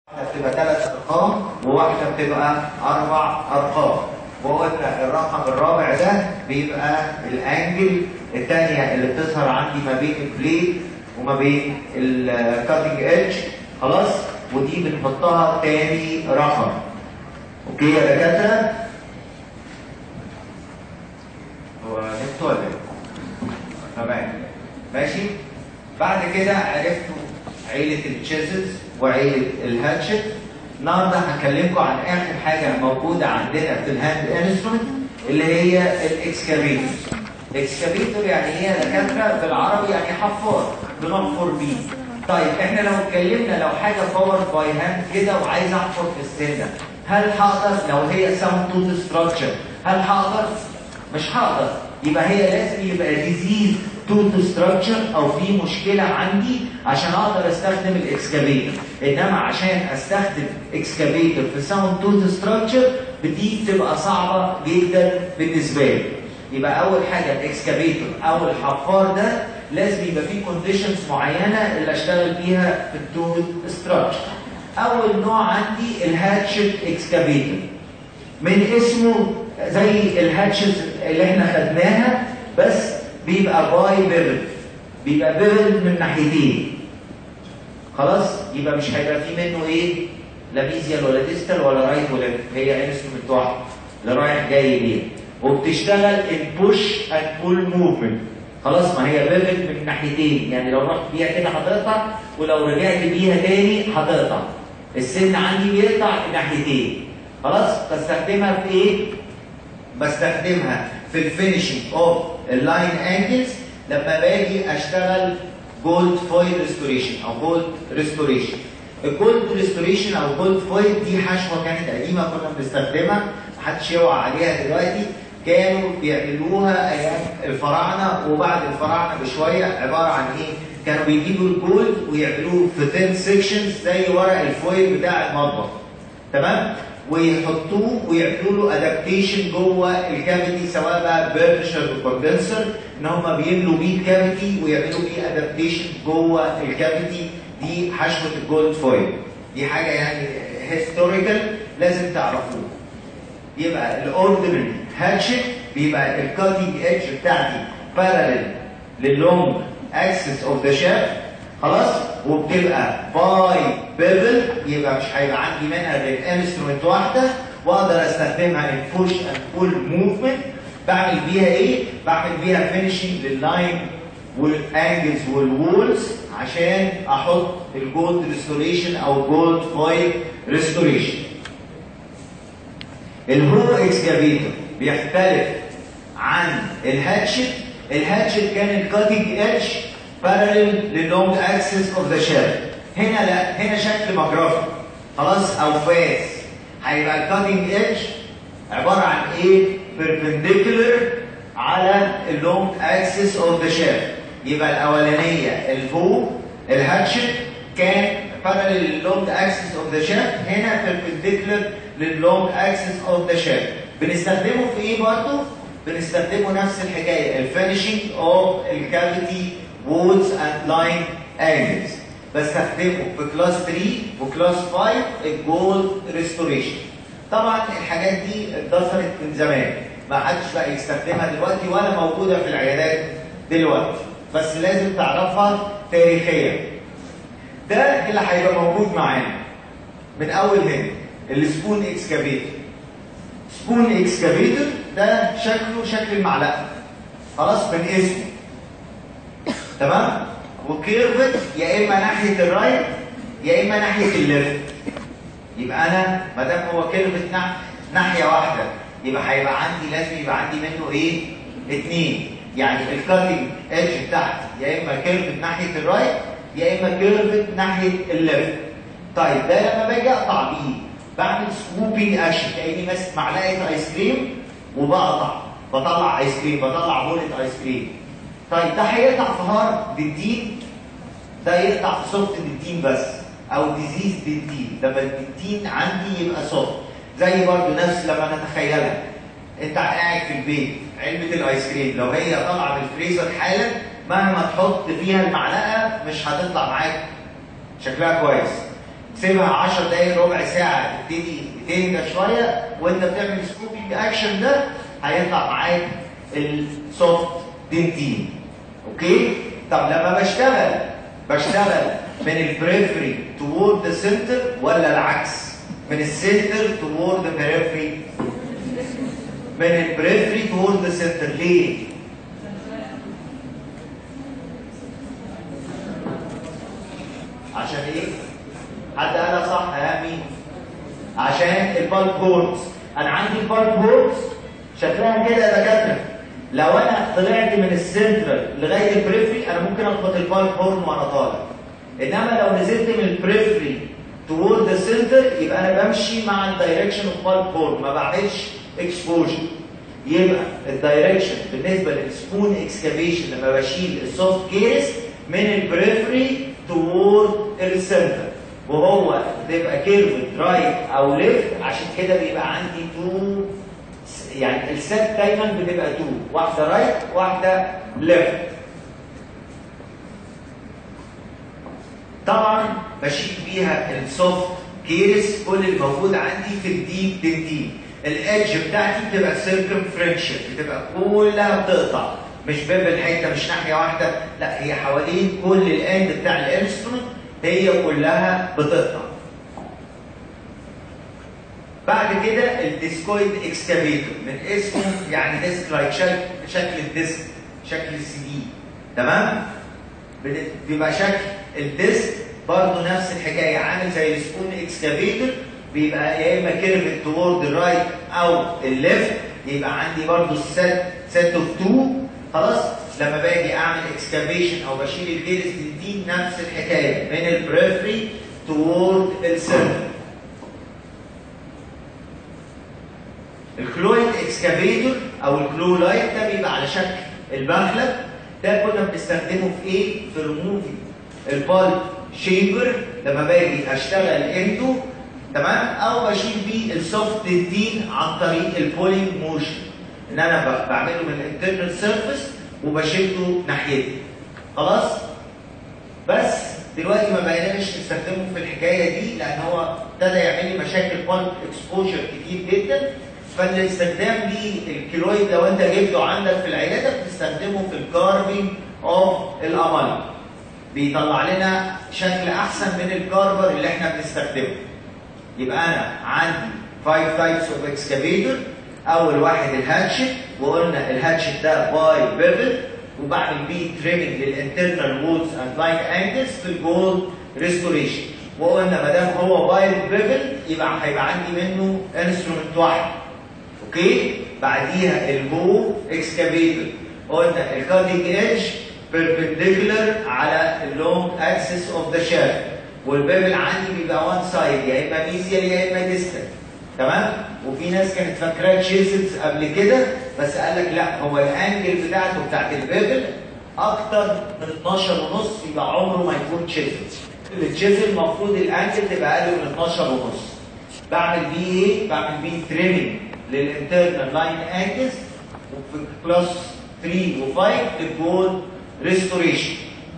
واحدة بتبقى ثلاث أرقام وواحدة بتبقى أربع أرقام وقلنا الرقم الرابع ده بيبقى الأنجل الثانية اللي بتظهر عندي ما بين البليد وما بين الكاتنج ايدج خلاص ودي بنحطها تاني رقم اوكي يا دكاترة هو نفت ولا ايه؟ تمام ماشي بعد كده عرفتوا عيلة التشيزلز وعيلة الهاتشت النهارده هكلمكم عن اخر حاجة موجودة عندنا في الهاند انسترومنت اللي هي الاكسكافيتور اكسكافيتور يعني ايه يا دكاترة بالعربي يعني حفار بنحفر بيه طيب احنا لو اتكلمنا لو حاجة باور باي هاند كده وعايز احفر في السنة هل هقدر لو هي ساوند توت ستراكشر هل هقدر؟ مش هقدر يبقى هي لازم يبقى ديزيز توت ستراكشر او في مشكله عندي عشان اقدر استخدم الاكسكافيتور انما عشان استخدم اكسكافيتور في ساوند توت ستراكشر دي بتبقى صعبه جدا بالنسبه لي يبقى اول حاجه الاكسكافيتور او الحفار ده لازم يبقى فيه كونديشنز معينه اللي اشتغل بيها في التوت ستراكشر اول نوع عندي الهاتشت اكسكافيتور من اسمه زي الهاتشز اللي احنا خدناها بس بيبقى باي بيبل بيبقى بيبل من ناحيتين خلاص يبقى مش هيبقى في منه ايه لا ميزيال ولا ديستال ولا رايت ولا هي انسترومنت واحده لا رايح جاي بيها وبتشتغل ان بوش اند بول موفمنت خلاص ما هي بيبل من ناحيتين يعني لو رحت بيها كده هتقطع ولو رجعت بيها تاني هتقطع السن عندي بيقطع ناحيتين خلاص بستخدمها في ايه بستخدمها في الفينشنج اوف اللاين انجلز لما باجي اشتغل جولد فويل ريستوريشن او جولد ريستوريشن الجولد ريستوريشن او جولد فويل دي حشوه كانت قديمه كنا بنستخدمها محدش يوعى عليها دلوقتي كانوا بيعملوها ايام الفراعنه وبعد الفراعنه بشويه عباره عن ايه؟ كانوا بيجيبوا الجولد ويعملوه في ثين سيكشنز زي ورق الفويل بتاع المطبخ تمام؟ ويحطوه ويعملوا له ادابتيشن جوه الكافيتي سواء بقى بيرشر كوندنسر ان هم بيملوا بيه الكافيتي ويعملوا بيه ادابتيشن جوه الكافيتي دي حشوه الجولد فويل دي حاجه يعني هيستوريكال لازم تعرفوه يبقى الاوردينري هاتشت بيبقى الكاتنج ايدج بتاعتي بارالل للونج اكسس اوف ذا شافت خلاص وبتبقى باي بيبل يبقى مش هيبقى عندي منها غير انسترومنت واحده واقدر استخدمها ان بوش اند بول موفمنت بعمل بيها ايه؟ بعمل بيها فينشنج لللاين والانجلز والوولز عشان احط الجولد ريستوريشن او جولد فويل ريستوريشن الهو اكسكافيتور بيختلف عن الهاتشت الهاتشت كان الكاتنج ايدج parallel للونج اكسس اوف ذا شافت هنا لا هنا شكل مجرفي خلاص او فاس هيبقى الكاتنج ايدج عباره عن ايه perpendicular على اللونج اكسس اوف ذا شافت يبقى الاولانيه الفو الهاتشت كان parallel للونج اكسس اوف ذا شافت هنا perpendicular للونج اكسس اوف ذا شافت بنستخدمه في ايه برضه بنستخدمه نفس الحكايه الفينشنج اوف الكافيتي وولز اند لاين انجلز بستخدمه في كلاس 3 وكلاس 5 الجولد ريستوريشن طبعا الحاجات دي اتدثرت من زمان ما حدش بقى يستخدمها دلوقتي ولا موجوده في العيادات دلوقتي بس لازم تعرفها تاريخيا ده اللي هيبقى موجود معانا من اول هنا السبون اكسكافيتور سبون اكسكافيتور ده شكله شكل المعلقه خلاص من اسمه تمام وكيرفت يا اما ناحيه الرايت يا اما ناحيه الليفت يبقى انا ما دام هو كيرفت ناحيه واحده يبقى هيبقى عندي لازم يبقى عندي منه ايه اثنين يعني الكاتنج ايدج بتاعتي يا اما كيرفت ناحيه الرايت يا اما كيرفت ناحيه الليفت طيب ده لما باجي اقطع بيه بعمل سكوبينج اكشن كاني ماسك معلقه ايس كريم وبقطع بطلع ايس كريم بطلع بولة ايس كريم طيب ده هيقطع في هارد دنتين ده يقطع في سوفت دنتين بس او ديزيز دنتين لما الدنتين عندي يبقى سوفت زي برضو نفس لما نتخيلها انت قاعد في البيت علبه الايس كريم لو هي طالعه من الفريزر حالا مهما تحط فيها المعلقه مش هتطلع معاك شكلها كويس سيبها 10 دقايق ربع ساعه تبتدي تهدى شويه وانت بتعمل سكوبينج اكشن ده هيطلع معاك السوفت دنتين اوكي طب لما بشتغل بشتغل من البريفري تورد ذا سنتر ولا العكس من السنتر تورد ذا بريفري من البريفري تورد ذا سنتر ليه عشان ايه حد قالها صح يا مين عشان البالك هورنز انا عندي البالك هورنز شكلها كده يا دكاتره لو انا طلعت من السنترال لغايه البريفري انا ممكن اخبط البالك هورن وانا طالع انما لو نزلت من البريفري تورد ذا سنتر يبقى انا بمشي مع الدايركشن اوف بالك هورن ما بعملش اكسبوجر يبقى الدايركشن بالنسبه للسبون اكسكافيشن لما بشيل السوفت كيس من البريفري تورد السنتر وهو بيبقى كيرف رايت او ليفت عشان كده بيبقى عندي تو يعني السيت دايما بتبقى تو واحده رايت واحده ليفت طبعا بشيل بيها السوفت كيرس كل اللي موجود عندي في الديب دنتين الادج بتاعتي بتبقى سيركمفرنشال بتبقى كلها بتقطع مش باب حته مش ناحيه واحده لا هي حوالين كل الاند بتاع الانسترومنت هي كلها بتقطع بعد كده الديسكويد اكسكافيتور من اسمه يعني ديسك لايك شكل شكل الديسك شكل السي دي تمام بيبقى شكل الديسك برضه نفس الحكايه عامل زي السبون اكسكافيتور بيبقى يا اما كيرف توورد الرايت او الليفت يبقى عندي برضه السيت سيت اوف تو خلاص لما باجي اعمل اكسكافيشن او بشيل الجيرس دي نفس الحكايه من البريفري توورد السيرفر الكلويد اكسكافيتور او الكلولايت ده بيبقى على شكل المخلب ده كنا بنستخدمه في ايه؟ في ريموفي البالب شيبر لما باجي اشتغل انتو تمام او بشيل بيه السوفت دين عن طريق البولينج موشن ان انا بعمله من الانترنال سيرفيس وبشده ناحيتي خلاص بس دلوقتي ما بقيناش نستخدمه في الحكايه دي لان هو ابتدى يعمل لي مشاكل بالب اكسبوجر كتير جدا فالاستخدام ليه الكيلويد لو انت جبته عندك في العياده بتستخدمه في الكارفينج اوف الامل بيطلع لنا شكل احسن من الكارفر اللي احنا بنستخدمه يبقى انا عندي 5 تايبس اوف اكسكافيتور اول واحد الهاتشت وقلنا الهاتشت ده باي بيفل وبعمل بيه تريمنج للانترنال وولز اند لاين انجلز في الجولد ريستوريشن وقلنا ما دام هو باي بيفل يبقى هيبقى عندي منه انسترومنت واحد اوكي بعديها البو اكسكافيتور قلنا الكاتنج ايدج بيربنديكولار على اللونج اكسس اوف ذا شافت والبيبل عندي بيبقى وان سايد يا اما ميزيال يا اما ديستال تمام وفي ناس كانت فاكراه تشيزلز قبل كده بس قال لك لا هو الانجل بتاعته بتاعت البيبل اكتر من 12 ونص يبقى عمره ما يكون تشيزل التشيزل المفروض الانجل تبقى اقل من 12 ونص بعمل بيه ايه؟ بعمل بيه تريمنج للانترنال لاين انجلز وفي كلاس 3 و5 للجول ريستوريشن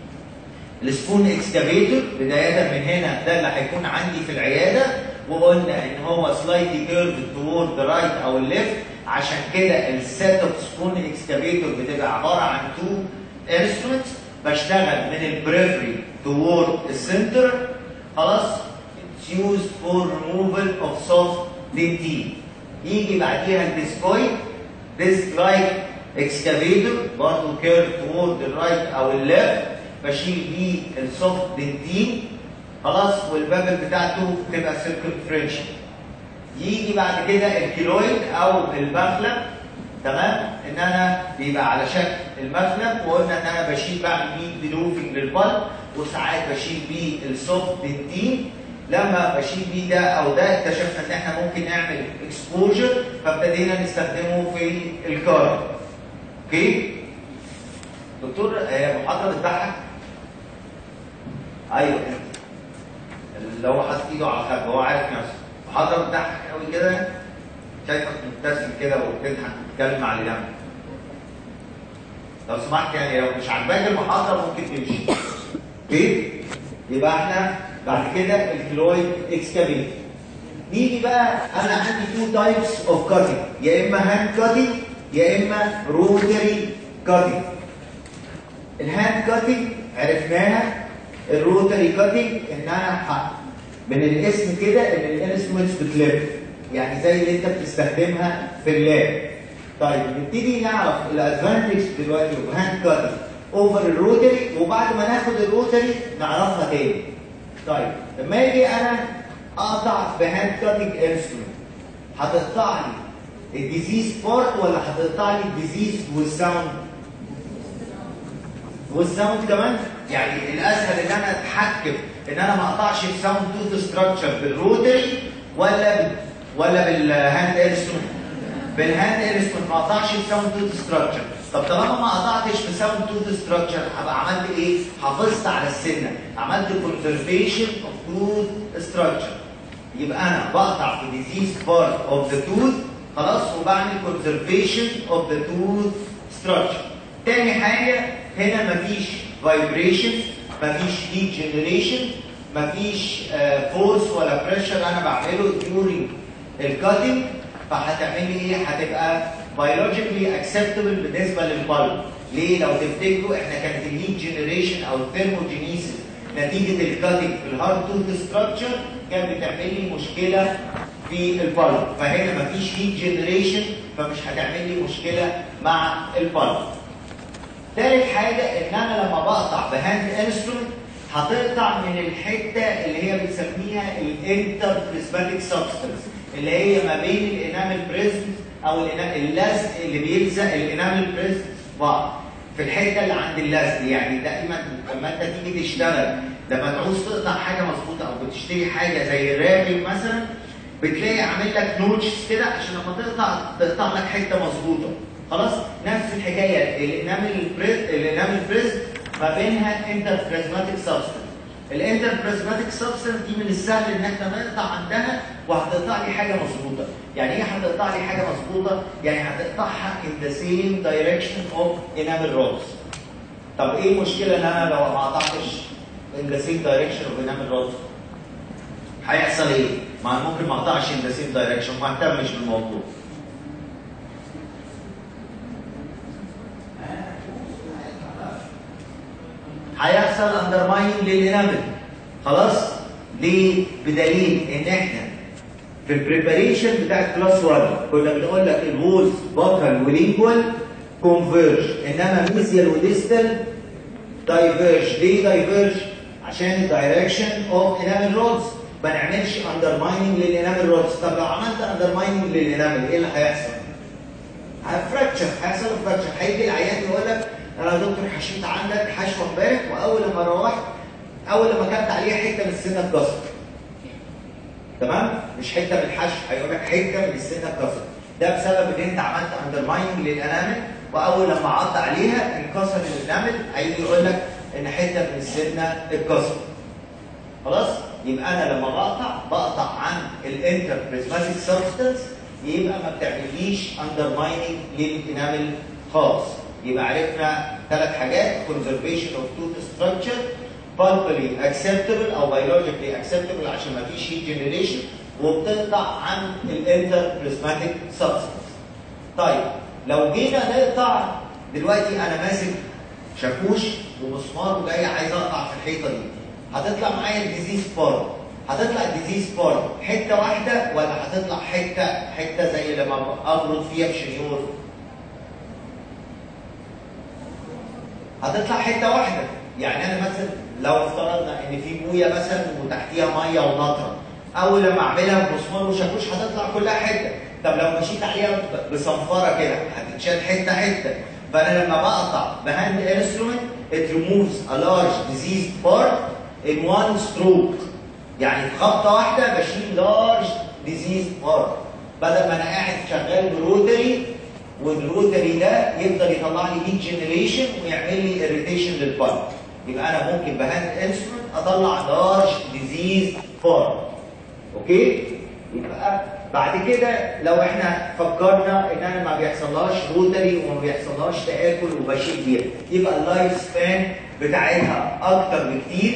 السبون اكسكافيتور بدايه من هنا ده اللي هيكون عندي في العياده وقلنا ان هو سلايتلي كيرف تورد ذا رايت او الليفت عشان كده السيت اوف سبون اكسكافيتور بتبقى عباره عن تو انسترومنتس بشتغل من البريفري تورد السنتر خلاص اتس يوزد فور ريموفال اوف سوفت دنتين يجي بعديها الديسكويد ديسك لايك اكسكافيتور برضه كيرف تورد الرايت او الليفت بشيل بيه السوفت دنتين خلاص والبابل بتاعته تبقى سيركمفرنشال يجي بعد كده الكيلويد او المخلب تمام ان انا بيبقى على شكل المخلب وقلنا ان انا بشيل بعمل بيه دلوفنج للبلب وساعات بشيل بيه السوفت دنتين لما بشيل بيه ده او ده اكتشفنا ان احنا ممكن نعمل اكسبوجر فابتدينا نستخدمه في الكار اوكي دكتور هي محاضره بتضحك ايوه انت اللي هو حاطط ايده على الخلف هو عارف نفسه محاضره بتضحك قوي كده شايفك مبتسم كده وبتضحك وبتتكلم مع اللي جنبك لو سمحت يعني لو مش عاجباك المحاضره ممكن تمشي اوكي يبقى احنا بعد كده الكلويد اكسكافيتور نيجي بقى انا عندي تو تايبس اوف كاتنج يا اما هاند كاتنج يا اما روتري كاتنج الهاند كاتنج عرفناها الروتري كاتنج انها حق من الاسم كده ان الانسترومنتس بتلف يعني زي اللي انت بتستخدمها في اللاب طيب نبتدي نعرف الادفانتج دلوقتي اوف هاند كاتنج اوفر الروتري وبعد ما ناخد الروتري نعرفها تاني طيب لما اجي انا اقطع بهاند كاتنج انسترومنت هتقطع لي الديزيز بارت ولا هتقطع لي الديزيز والساوند والساوند كمان يعني الاسهل ان انا اتحكم ان انا ما اقطعش الساوند توث ستراكشر بالروتري ولا ب... ولا بالهاند انسترومنت بالهاند انسترومنت ما اقطعش الساوند توث ستراكشر طب طالما ما قطعتش بساوند توث ستراكشر هبقى عملت ايه؟ حافظت على السنه عملت كونسرفيشن اوف توث ستراكشر يبقى انا بقطع في ديزيز بارت اوف ذا توث خلاص وبعمل كونسرفيشن اوف ذا توث ستراكشر تاني حاجه هنا مفيش فايبريشن مفيش هيت جنريشن مفيش فورس ولا بريشر انا بعمله during الكاتنج فهتعمل لي ايه؟ هتبقى بيولوجيكلي اكسبتبل بالنسبه للبلب ليه؟ لو تفتكروا احنا كانت الهيت جنريشن او الثيرموجينيسيس نتيجه الكاتنج في الهارد توث ستراكشر كانت بتعمل لي مشكله في البلب فهنا مفيش هيت جنريشن فمش هتعمل لي مشكله مع البلب ثالث حاجه ان انا لما بقطع بهاند انسترومنت هتقطع من الحته اللي هي بنسميها الانتر بريزماتيك سبستنس اللي هي ما بين الانامل بريزم او اللزق اللي بيلزق الانامل بريزم في بعض في الحته اللي عند اللزق يعني دايما لما انت تيجي تشتغل لما تعوز تقطع حاجه مظبوطه او بتشتري حاجه زي الرافل مثلا بتلاقي عامل لك نوتشز كده عشان لما تقطع تقطع لك حته مظبوطه خلاص نفس الحكايه الانامل بريز الانامل بريز ما بينها انتر بريزماتيك سبستنس الانتر بريزماتيك سبستنس دي من السهل ان احنا نقطع عندها وهتقطع لي حاجه مظبوطه يعني ايه هتقطع لي حاجه مظبوطه يعني هتقطعها in the same direction of enamel rods طب ايه المشكله ان انا لو ما قطعتش in the same direction of enamel rods هيحصل ايه ما ممكن ما اقطعش in the same direction ما اهتمش بالموضوع هيحصل اندرمايننج للانامل خلاص ليه بدليل ان احنا في البريباريشن بتاع كلاس 1 كنا بنقول لك الوولز بكال ولينجوال كونفيرج انما ميزيال وديستال دايفيرج ليه دايفيرج عشان الدايركشن اوف انامل رودز ما نعملش اندرمايننج للانامل رودز طب لو عملت اندرمايننج للانامل ايه اللي هيحصل؟ هفراكشر هيحصل فراكشر هيجي العيان يقول لك انا يا دكتور حشيت عندك حشوه امبارح واول لما روحت اول لما كانت عليها حته من السنه اتكسرت تمام مش حته من الحشو هيقول لك حته من السنه اتكسرت ده بسبب ان انت عملت اندرمايننج للانامل واول لما عض عليها انكسر الانامل هيجي يقول لك ان حته من السنه اتكسرت خلاص يبقى انا لما بقطع بقطع عن الانتر بريزماتيك سبستنس يبقى ما بتعمليش اندرمايننج للانامل خالص يبقى عرفنا ثلاث حاجات conservation of tooth structure pulpily acceptable او biologically acceptable عشان ما فيش heat generation وبتقطع عن الانتر بريزماتيك سبستنس. طيب لو جينا نقطع دلوقتي انا ماسك شاكوش ومسمار وجاي عايز اقطع في الحيطه دي هتطلع معايا الديزيز بارت هتطلع الديزيز بارت حته واحده ولا هتطلع حته حته زي لما ابرد فيها بشنيور هتطلع حته واحده يعني انا مثلا لو افترضنا ان في بويه مثلا وتحتيها ميه ونطره اول لما اعملها بمسمار وشاكوش هتطلع كلها حته طب لو مشيت عليها بصنفره كده هتتشال حته حته فانا لما بقطع بهاند انسترومنت it removes a large diseased part in one stroke يعني خبطه واحده بشيل large diseased part بدل ما انا قاعد شغال بروتري والروتري ده يفضل يطلع لي هيت جنريشن ويعمل لي اريتيشن للبلب يبقى انا ممكن بهاند انسترومنت اطلع لارج ديزيز فورم اوكي يبقى بعد كده لو احنا فكرنا ان انا ما بيحصلهاش روتري وما بيحصلهاش تاكل وبشيل بيها يبقى اللايف سبان بتاعتها اكتر بكتير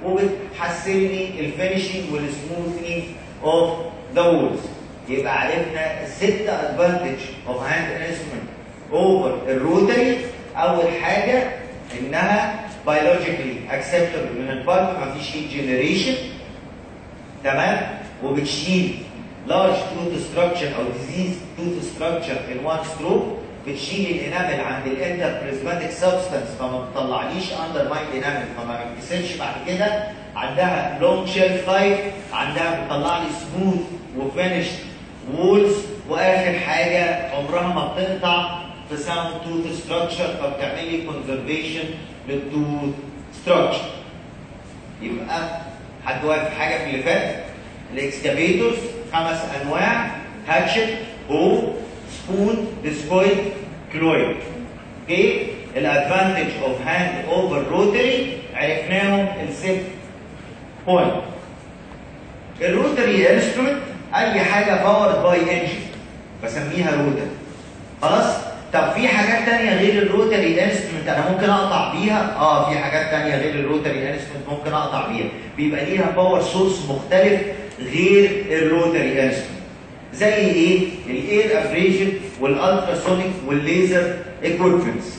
وبتحسن لي الفينشنج والسموثنج اوف ذا وولز يبقى عرفنا ست ادفانتج اوف هاند انسترومنت اوفر الروتري اول حاجه انها بيولوجيكالي اكسبتبل من البالب مفيش هيت جنريشن تمام وبتشيل لارج توث ستراكشر او ديزيز توث ستراكشر ان وان ستروك بتشيل الانامل عند الانتر بريزماتيك سبستانس فما بتطلعليش اندر مايند انامل فما بتكسرش بعد كده عندها لونج شيلف لايف عندها بتطلع لي سموث وفينش وولز واخر حاجه عمرها ما بتقطع في ساوند توث ستراكشر فبتعمل لي كونزرفيشن للتوث ستراكشر يبقى حد واقف حاجه في اللي فات الاكسكافيتورز خمس انواع هاتشت بو سبون ديسكويد كلويد اوكي الادفانتج اوف هاند اوفر روتري عرفناهم الست بوينت الروتري انسترومنت اي حاجه باورد باي انجن بسميها روتر خلاص طب في حاجات تانية غير الروتري انسترومنت انا ممكن اقطع بيها اه في حاجات تانية غير الروتري انسترومنت ممكن اقطع بيها بيبقى ليها باور سورس مختلف غير الروتري انسترومنت زي ايه الاير ابريشن والالتراسونيك والليزر ايكويبمنتس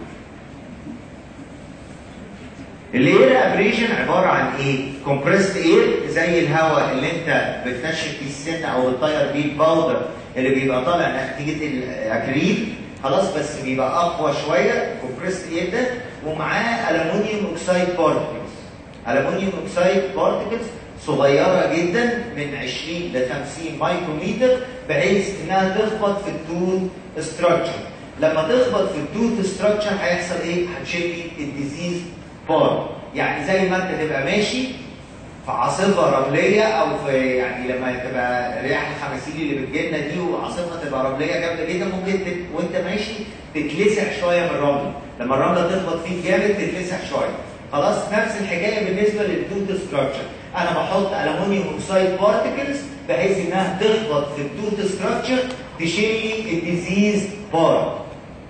الاير ابريشن عباره عن ايه كومبريست اير زي الهواء اللي انت بتنشف فيه السن او بتطير بيه الباودر اللي بيبقى طالع نتيجه الاكريل خلاص بس بيبقى اقوى شويه كومبريست اير ده ومعاه الومنيوم اوكسايد بارتكلز الومنيوم اوكسايد بارتكلز صغيره جدا من 20 ل 50 مايكرومتر بحيث انها تخبط في التوث ستراكشر لما تخبط في التوث ستراكشر هيحصل ايه؟ هتشيل لي الديزيز بار يعني زي ما انت تبقى ماشي في عاصفه رمليه او في يعني لما تبقى رياح الخماسيل اللي بتجيلنا دي وعاصفه تبقى رمليه جامده جدا ممكن تت... وانت ماشي تتلسع شويه من الرمله لما الرمله تخبط فيك جامد تتلسع شويه خلاص نفس الحكايه بالنسبه للتوث ستراكشر انا بحط الومنيوم اوكسايد بارتكلز بحيث انها تخبط في التوث ستراكشر تشيل لي الديزيز بار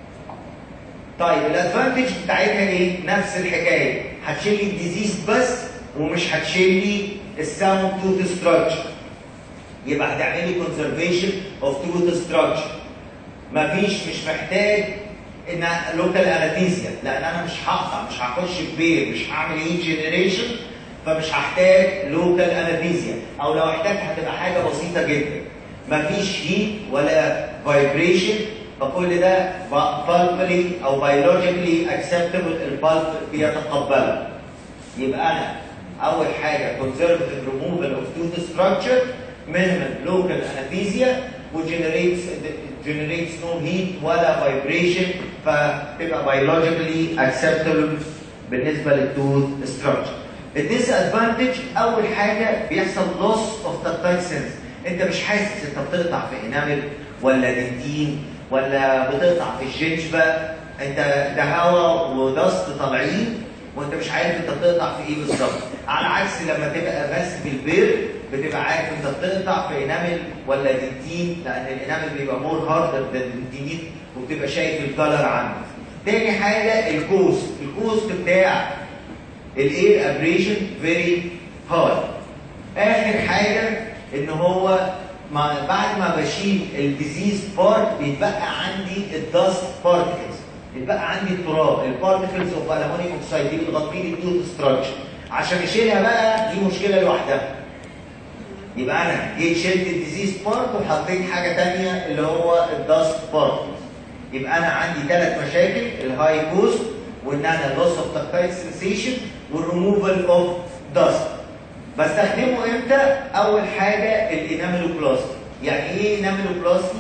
طيب الادفانتج بتاعتها ايه؟ نفس الحكايه هتشيل لي الديزيز بس ومش هتشيل لي الساوند توث ستراكشر يبقى هتعمل لي كونزرفيشن اوف توث ستراكشر مفيش مش محتاج ان لوكال انستيزيا لان انا مش هقطع مش هخش في بير مش هعمل هيت جنريشن فمش هحتاج لوكال انستيزيا او لو احتاج هتبقى حاجه بسيطه جدا مفيش هيت ولا فايبريشن فكل ده بالبلي او بيولوجيكلي اكسبتبل البلب بيتقبلها يبقى انا اول حاجه conservative removal of tooth structure minimum local anesthesia وجنريتس generates no heat ولا vibration فتبقى biologically acceptable بالنسبه للتوث structure الديس ادفانتج اول حاجه بيحصل loss of tactile sense انت مش حاسس انت بتقطع في انامل ولا دنتين ولا بتقطع في الجنجبه انت ده هواء ودست طالعين وانت مش عارف انت بتقطع في ايه بالظبط على عكس لما تبقى ماسك البير بتبقى عارف انت بتقطع في انامل ولا دنتين لان الانامل بيبقى مور هاردر ذان الدنتين وبتبقى شايف الكلر عنه تاني حاجه الكوست الكوست بتاع الاير ابريشن فيري هاي اخر حاجه ان هو ما بعد ما بشيل الديزيز بارت بيتبقى عندي الدست بارتكلز بيتبقى عندي التراب البارتكلز اوف الومنيوم اوكسايد دي بتغطي لي التوث ستراكشر عشان اشيلها بقى دي مشكله لوحدها يبقى انا جيت شلت الديزيز بارت وحطيت حاجه ثانيه اللي هو الدست بارتكلز يبقى انا عندي ثلاث مشاكل الهاي كوست وان انا لوس اوف تاكتايل سنسيشن والريموفال اوف دست بستخدمه امتى؟ اول حاجه الاناميلوبلاستي يعني ايه اناميلوبلاستي؟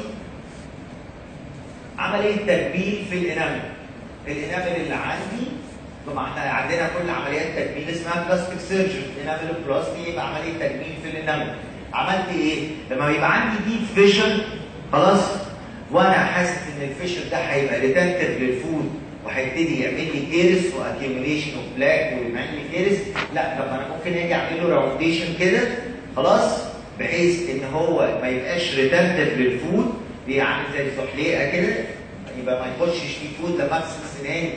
عمليه تجميل في الانامل الانامل اللي عندي طبعا احنا عندنا كل عمليات تجميل اسمها بلاستيك سيرجري الاناميلوبلاستي يبقى عمليه تجميل في الانامل عملت ايه؟ لما يبقى عندي ديب فيشن خلاص وانا حاسس ان الفيشن ده هيبقى ريتنتيف للفود وهيبتدي يعمل لي كيرس واكيوميليشن اوف بلاك ويعمل لي كيرس لا طب انا ممكن اجي اعمل له راونديشن كده خلاص بحيث ان هو ما يبقاش ريتنتيف للفود عامل زي الزحليقه كده يبقى ما يخشش فيه فود لما اغسل سناني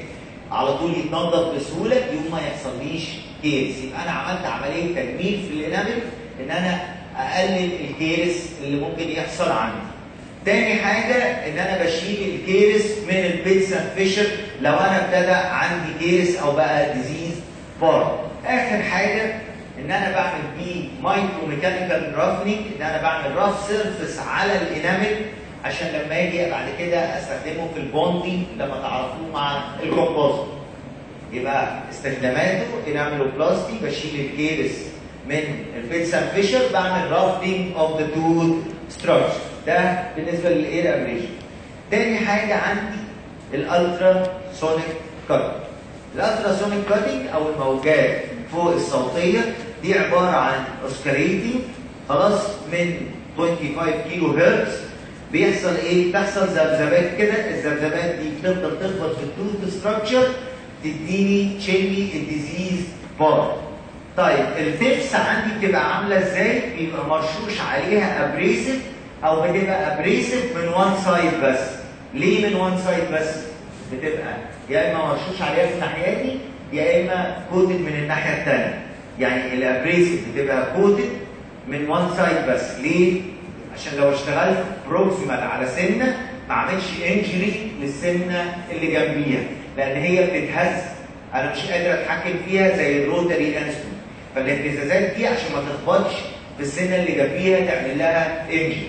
على طول يتنضف بسهوله يوم ما يحصليش كيرس يبقى انا عملت عمليه تجميل في الانامل ان انا اقلل الكيرس اللي ممكن يحصل عندي. تاني حاجه ان انا بشيل الكيرس من البيتس اند فيشر لو انا ابتدى عندي كيرس او بقى ديزيز بار. اخر حاجه ان انا بعمل بيه مايكرو ميكانيكال رافنينج ان انا بعمل راف سيرفيس على الانامل عشان لما اجي بعد كده استخدمه في البوندي لما تعرفوه مع الكومبوزيت. يبقى استخداماته انامل بلاستي بشيل الكيرس من البيتس اند فيشر بعمل رافتنج اوف ذا توث ستراكشر ده بالنسبه للاير ابريشن. تاني حاجه عندي الالترا سونيك كاتنج. الالترا سونيك كاتنج او الموجات فوق الصوتيه دي عباره عن اوسكاريتي خلاص من 25 كيلو هرتز بيحصل ايه؟ بتحصل ذبذبات كده الذبذبات دي بتفضل تخبط في التوث ستراكشر تديني تشيلي الديزيز بار. طيب التبس عندي بتبقى عامله ازاي؟ بيبقى مرشوش عليها ابريسيف او بتبقى ابريسيف من وان سايد بس. ليه من وان سايد بس؟ بتبقى يا اما مرشوش عليها في الناحيه دي يا اما كوتد من الناحيه الثانيه. يعني الابريسيف بتبقى كوتد من وان سايد بس، ليه؟ عشان لو اشتغلت بروكسيمال على سنه ما اعملش انجري للسنه اللي جنبيها لان هي بتتهز انا مش قادر اتحكم فيها زي الروتري انسترومنت فالاهتزازات دي عشان ما تخبطش في السنه اللي جنبيها تعمل لها انجري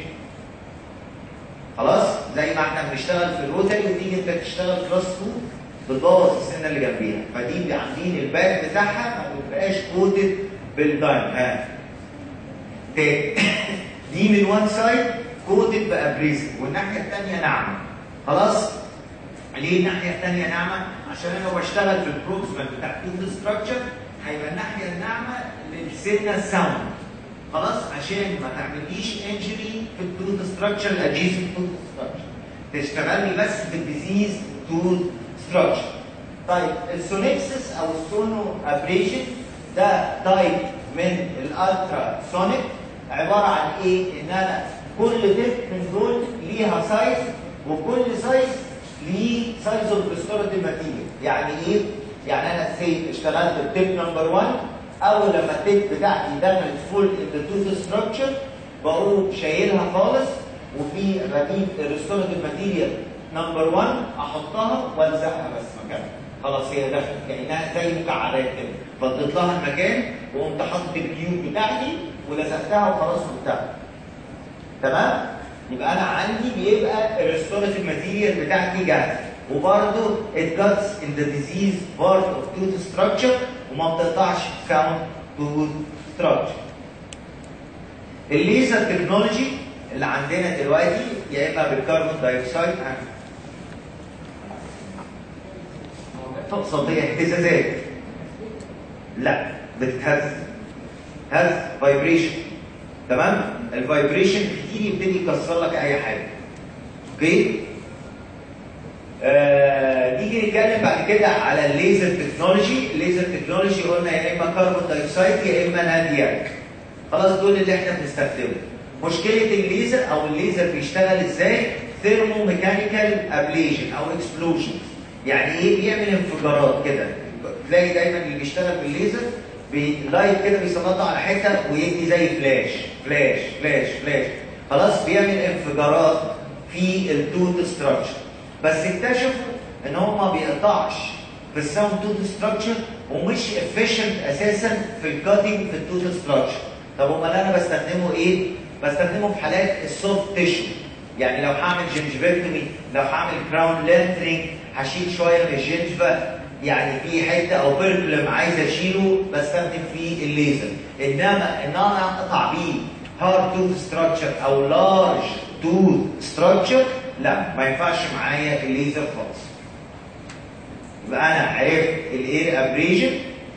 خلاص زي ما احنا بنشتغل في الروتري وتيجي انت تشتغل كلاس 2 بتبوظ السنه اللي جنبيها فدي عاملين الباك بتاعها ما بيبقاش كوتد بالدايم ها دي من وان سايد كوتد بابريزم والناحيه الثانيه ناعمه خلاص ليه الناحيه الثانيه ناعمه عشان انا لو بشتغل في البروكسمال بتاع التوث ستراكشر هيبقى الناحيه الناعمه للسنه ساوند خلاص عشان ما تعمليش انجري في التوث ستراكشر الادجيسنت توث ستراكشر تشتغلني بس في الديزيز توث ستراكشر طيب السونيكسس او السونو ابريشن ده تايب من الالترا سونيك عباره عن ايه؟ ان انا كل تيب من دول ليها سايز وكل سايز ليه سايز اوف ريستوراتيف ماتيريال، يعني ايه؟ يعني انا سي اشتغلت التيب نمبر 1 اول لما التيب بتاعتي دخلت فول ان توث ستراكشر بقوم شايلها خالص وفي بجيب الريستوراتيف ماتيريال نمبر 1 احطها والزقها بس مكانها. خلاص هي دخلت كانها زي مكعبات كده فضيت لها المكان وقمت حاطط الكيوب بتاعتي ولزقتها وخلاص وبتاع تمام يبقى انا عندي بيبقى الريستوراتيف ماتيريال بتاعتي جاهزه وبرده it cuts in the disease part of tooth structure وما بتقطعش sound tooth structure الليزر تكنولوجي اللي عندنا دلوقتي يا اما بالكربون دايوكسيد صوتيه اهتزازات لا بتتهز هز فايبريشن تمام الفايبريشن كتير يبتدي يكسر لك اي حاجه اوكي آه نيجي نتكلم بعد كده على الليزر تكنولوجي الليزر تكنولوجي قلنا يا اما كربون دايوكسيد يا اما نادياك خلاص دول اللي احنا بنستخدمهم مشكله الليزر او الليزر بيشتغل ازاي ثيرمو ميكانيكال ابليشن او اكسبلوجن يعني ايه بيعمل انفجارات كده تلاقي دايما اللي بيشتغل بالليزر لايت كده بيسلطه على حته ويدي زي فلاش فلاش فلاش فلاش خلاص بيعمل انفجارات في التوت ستراكشر بس اكتشفوا ان هو ما بيقطعش في الساوند توت ستراكشر ومش افيشنت اساسا في الكاتنج في التوت ستراكشر طب امال انا بستخدمه ايه؟ بستخدمه في حالات السوفت تيشو يعني لو هعمل جنجفكتومي لو هعمل كراون لانترينج هشيل شويه من الجنجفه يعني في حته او بيركلم عايز اشيله بستخدم فيه الليزر انما ان انا اقطع بيه هارد توث ستراكشر او لارج توث ستراكشر لا ما ينفعش معايا الليزر خالص يبقى انا عرفت الاير ابريجن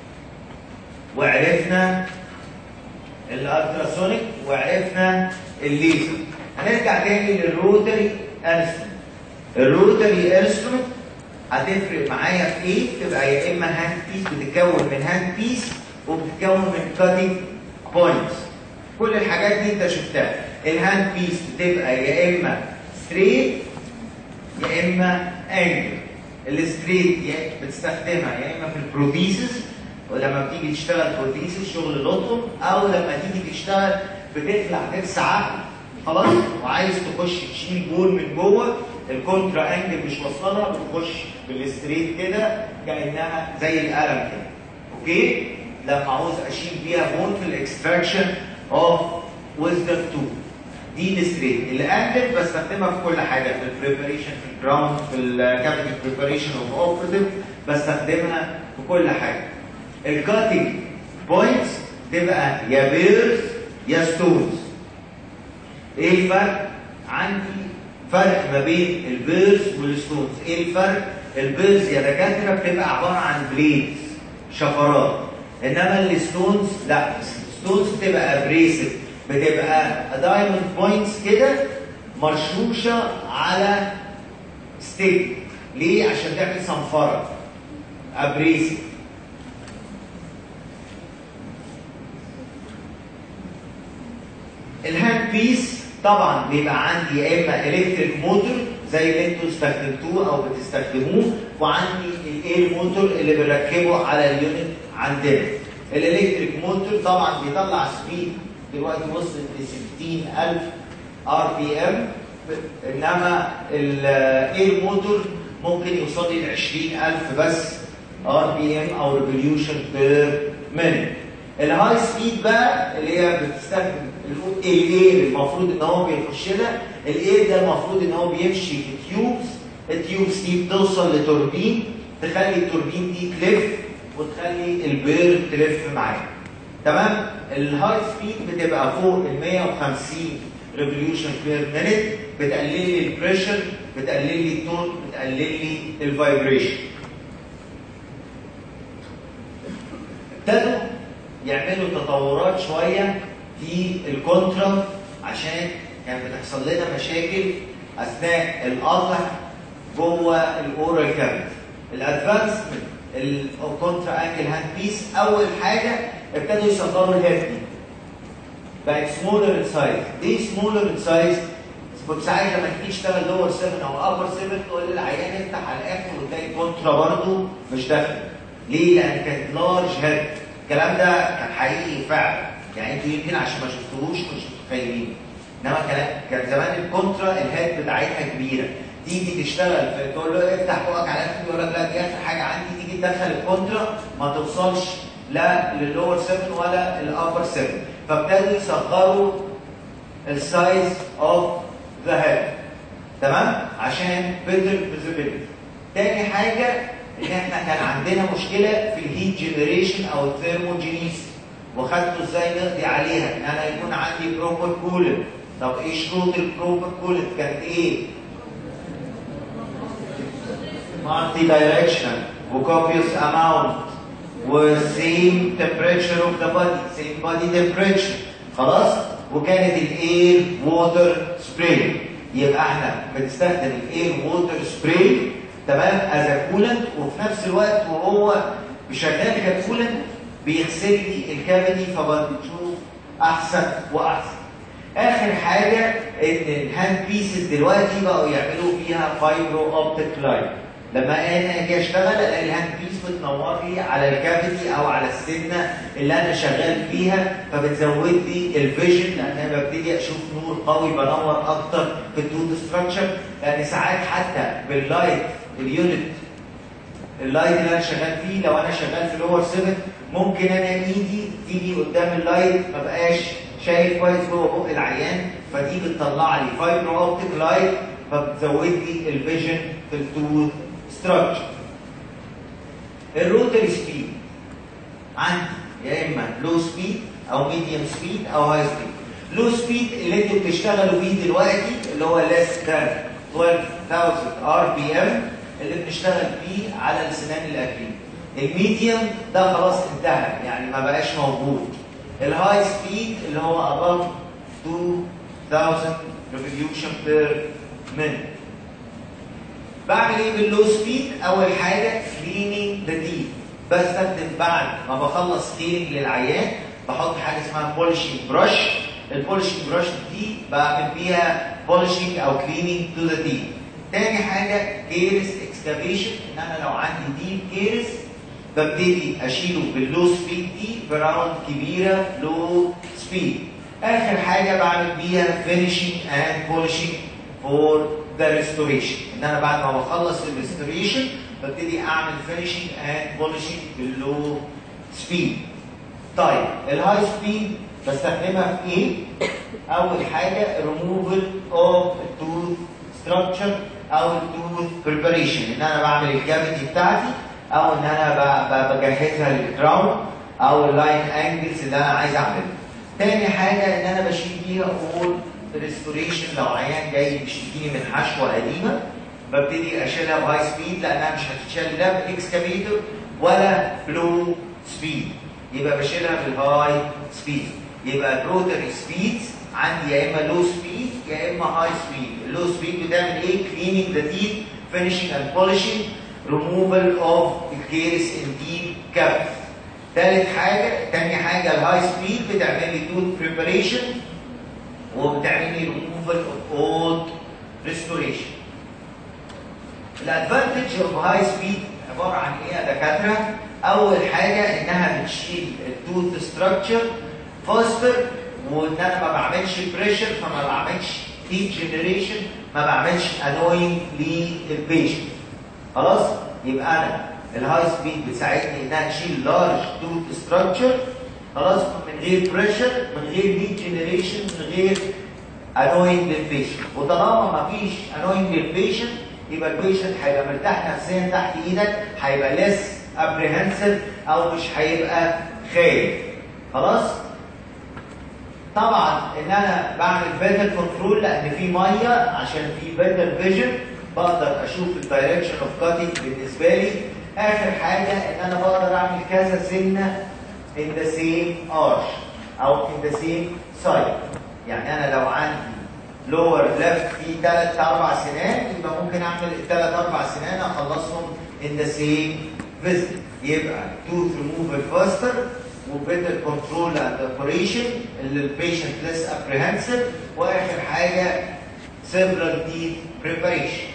وعرفنا الالتراسونيك وعرفنا الليزر هنرجع تاني للروتري انسترومنت الروتري انسترومنت هتفرق معايا في ايه؟ تبقى يا اما هاند بيس بتتكون من هاند بيس وبتتكون من كاتنج بوينتس. كل الحاجات دي انت شفتها. الهاند بيس بتبقى يا اما ستريت يا اما انجل. الستريت يا بتستخدمها يا اما في البروثيسس ولما بتيجي تشتغل بروثيسس شغل لطم او لما تيجي تشتغل بتخلع ضرس عقل خلاص وعايز تخش تشيل بول من جوه الكونترا انجل مش واصله بتخش بالستريت كده كانها زي القلم كده اوكي لما عاوز اشيل بيها بول في الاكستراكشن اوف ويزدم 2 دي الستريت الانجل بستخدمها في كل حاجه في البريباريشن في الجراوند في الكابيتال بريباريشن اوف اوبريتيف بستخدمها في كل حاجه الكاتنج بوينتس تبقى يا بيرز يا ستونز ايه الفرق عندي فرق ما بين البيرز والستونز ايه الفرق البيرز يا دكاتره بتبقى عباره عن بليدز شفرات انما الستونز لا الستونز بتبقى ابريسيف بتبقى دايموند بوينتس كده مرشوشه على ستيك ليه عشان تعمل صنفره ابريسيف الهاند بيس طبعا بيبقى عندي يا اما الكتريك موتور زي اللي انتوا استخدمتوه او بتستخدموه وعندي الاير موتور اللي بنركبه على اليونت عندنا الالكتريك موتور طبعا بيطلع سبيد دلوقتي وصلت ل 60000 ار بي ام انما الاير موتور ممكن يوصل لي ل 20000 بس ار بي ام او ريفوليوشن بير مينيت الهاي سبيد بقى اللي هي بتستخدم الاير المفروض ان هو بيخش لها الاير ده المفروض ان هو بيمشي في تيوبس التيوبس دي بتوصل لتوربين تخلي التوربين دي تلف وتخلي البير تلف معاه تمام الهاي سبيد بتبقى فوق ال 150 ريفوليوشن بير مينيت بتقلل لي البريشر بتقلل لي التون بتقلل لي الفايبريشن ابتدوا يعملوا تطورات شويه في الكونترا عشان كانت بتحصل لنا مشاكل اثناء القطع جوه الاورال كافيتي الادفانسمنت الكونترا انجل هاند بيس اول حاجه ابتدوا يصغروا الهيد دي بقت سمولر ان سايز ليه سمولر ان سايز ساعات لما تيجي تشتغل لور 7 او ابر 7 تقول للعيان افتح على الاخر وتلاقي الكونترا برضه مش داخل ليه؟ لان كانت لارج هيد الكلام ده كان حقيقي فعلا يعني انتوا يمكن عشان ما شفتوهوش مش متخيلين انما كان كان زمان الكونترا الهيد بتاعتها كبيره تيجي تشتغل في تقول له افتح فوقك على الاخر يقول لك لا دي اخر حاجه عندي تيجي تدخل الكونترا ما توصلش لا للور 7 ولا الابر 7 فابتدوا يصغروا السايز اوف ذا هيد تمام عشان بيتر فيزيبيليتي تاني حاجه ان احنا كان عندنا مشكله في الهيت جنريشن او الثيرموجينيس وخدته ازاي نقضي عليها ان انا يكون عندي بروبر كولر طب ايه شروط البروبر كولر كانت ايه؟ مالتي دايركشنال وكوبيوس اماونت وسيم تمبريتشر اوف ذا بادي سيم بادي تمبريتشر خلاص وكانت الاير ووتر سبراي يبقى احنا بنستخدم الاير ووتر سبراي تمام از كولنت وفي نفس الوقت وهو شغال ككولنت بيغسل لي الكافيتي فبنشوف احسن واحسن اخر حاجه ان الهاند بيسز دلوقتي بقوا يعملوا فيها فايبرو اوبتيك لاين لما انا اجي اشتغل الاقي الهاند بيس بتنور لي على الكافيتي او على السنه اللي انا شغال فيها فبتزود لي الفيجن لان انا ببتدي اشوف نور قوي بنور اكتر في التوت ستراكشر لان ساعات حتى باللايت اليونت اللايت اللي انا شغال فيه لو انا شغال في لور 7 ممكن انا ايدي تيجي قدام اللايت ما بقاش شايف كويس جوه بق العيان فدي بتطلع لي فايبرو اوبتيك لايت فبتزود لي الفيجن في التوث ستراكشر الروتري سبيد عندي يا اما لو سبيد او ميديوم سبيد او هاي سبيد لو سبيد اللي انتوا بتشتغلوا بيه دلوقتي اللي هو less than 12000 ار بي ام اللي بنشتغل بيه على السنان الاكريل الميديوم ده خلاص انتهى يعني ما بقاش موجود الهاي سبيد اللي هو above 2000 revolution per minute بعمل ايه باللو سبيد اول حاجه كليننج ذا تيث بستخدم بعد ما بخلص كليننج للعيان بحط حاجه اسمها بولشنج برش البولشنج برش دي بعمل بيها بولشنج او كليننج تو ذا تيث تاني حاجه كيرس اكسكافيشن ان انا لو عندي ديب كيرس ببتدي اشيله باللو سبيد دي براوند كبيره لو سبيد اخر حاجه بعمل بيها فينيشنج اند بولشنج فور ذا ريستوريشن ان انا بعد ما بخلص الريستوريشن ببتدي اعمل فينيشنج اند بولشنج باللو سبيد طيب الهاي سبيد بستخدمها في ايه؟ اول حاجه ريموفل اوف التوث ستراكشر او التوث بريباريشن ان انا بعمل الكافيتي بتاعتي او ان انا ب- ب- بجهزها للكراون او اللاين انجلز اللي انا عايز اعملها. تاني حاجه ان انا بشيل بيها اول ريستوريشن لو عيان جاي بيشتكيني من حشوه قديمه ببتدي اشيلها بهاي سبيد لانها مش هتتشال لا باكسكافيتور ولا بلو سبيد يبقى بشيلها بالهاي سبيد يبقى البروتري سبيد عندي يا اما لو سبيد يا اما هاي سبيد اللو سبيد بتعمل ايه كليننج ذا تيث فينيشنج اند بولشنج ريموفال اوف الكيرس ان ديب كاف ثالث حاجه تاني حاجه الهاي سبيد بتعمل لي توث بريباريشن وبتعمل لي ريموفال اوف اولد ريستوريشن الادفانتج اوف هاي سبيد عباره عن ايه يا دكاتره؟ اول حاجه انها بتشيل التوث ستراكشر فاستر وان انا ما بعملش بريشر فما بعملش هيت جنريشن ما بعملش انوينج للبيشنت خلاص؟ يبقى انا الهاي سبيد بتساعدني انها تشيل لارج توث ستراكشر خلاص من غير بريشر من غير هيت جنريشن من غير انوينج للبيشنت وطالما ما فيش انوينج للبيشنت يبقى البيشنت هيبقى مرتاح نفسيا تحت ايدك هيبقى ليس ابريهنسيف او مش هيبقى خايف خلاص طبعا ان انا بعمل فيتال كنترول لان في ميه عشان في فيتال فيجن بقدر اشوف الدايركشن اوف كاتنج بالنسبه لي اخر حاجه ان انا بقدر اعمل كذا سنه in the same arch او in the same side يعني انا لو عندي لور ليفت في ثلاث اربع سنان يبقى ممكن اعمل الثلاث اربع سنان اخلصهم in the same visit يبقى tooth removal faster وبيتر كنترول اند اوبريشن اللي البيشنت ليس ابريهنسيف واخر حاجه several teeth preparation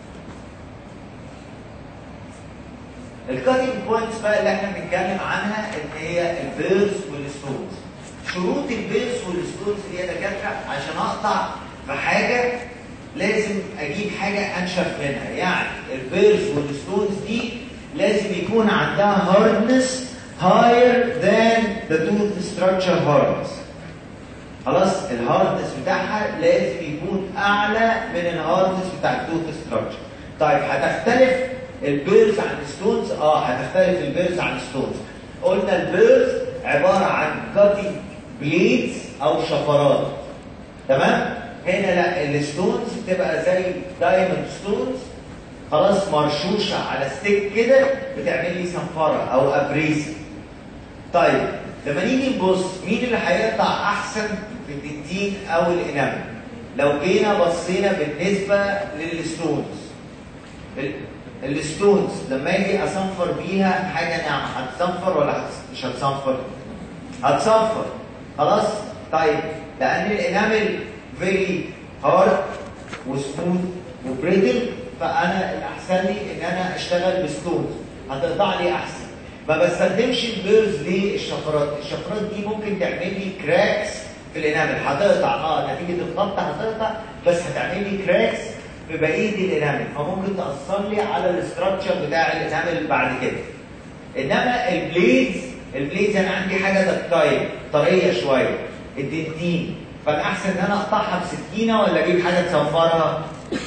الكاتنج بوينتس بقى اللي احنا بنتكلم عنها ان هي البيرز والستونز شروط البيرز والستونز دي يا دكاتره عشان اقطع في حاجه لازم اجيب حاجه انشف منها يعني البيرز والستونز دي لازم يكون عندها هاردنس higher than the tooth structure hardness خلاص الهاردنس بتاعها لازم يكون اعلى من الهاردنس بتاع التوث ستراكشر طيب هتختلف البيرز عن الستونز اه هتختلف البيرز عن الستونز قلنا البيرز عباره عن كاتنج بليدز او شفرات تمام هنا لا الستونز بتبقى زي دايموند ستونز خلاص مرشوشه على ستيك كده بتعمل لي صنفره او ابريسه طيب لما نيجي نبص مين اللي هيقطع احسن في الدنتين او الانامل لو جينا بصينا بالنسبه للستونز ال- الستونز لما اجي اصنفر بيها حاجه ناعمه هتصنفر ولا هتس- مش هتصنفر؟ هتصنفر خلاص؟ طيب لان الانامل فيري هارد وسموث وبريتل فانا الاحسن لي ان انا اشتغل بستونز هتقطع لي احسن ما بستخدمش البيرز للشفرات الشفرات دي ممكن تعمل لي كراكس في الانامل هتقطع اه نتيجه الخبط هتقطع بس هتعمل لي كراكس في بقيه الانامل فممكن تاثر لي على الاستراكشر بتاع الانامل بعد كده انما البليدز البليدز انا عندي حاجه دكتايل طريه شويه الدنتين فالاحسن ان انا اقطعها بسكينه ولا اجيب حاجه تصنفرها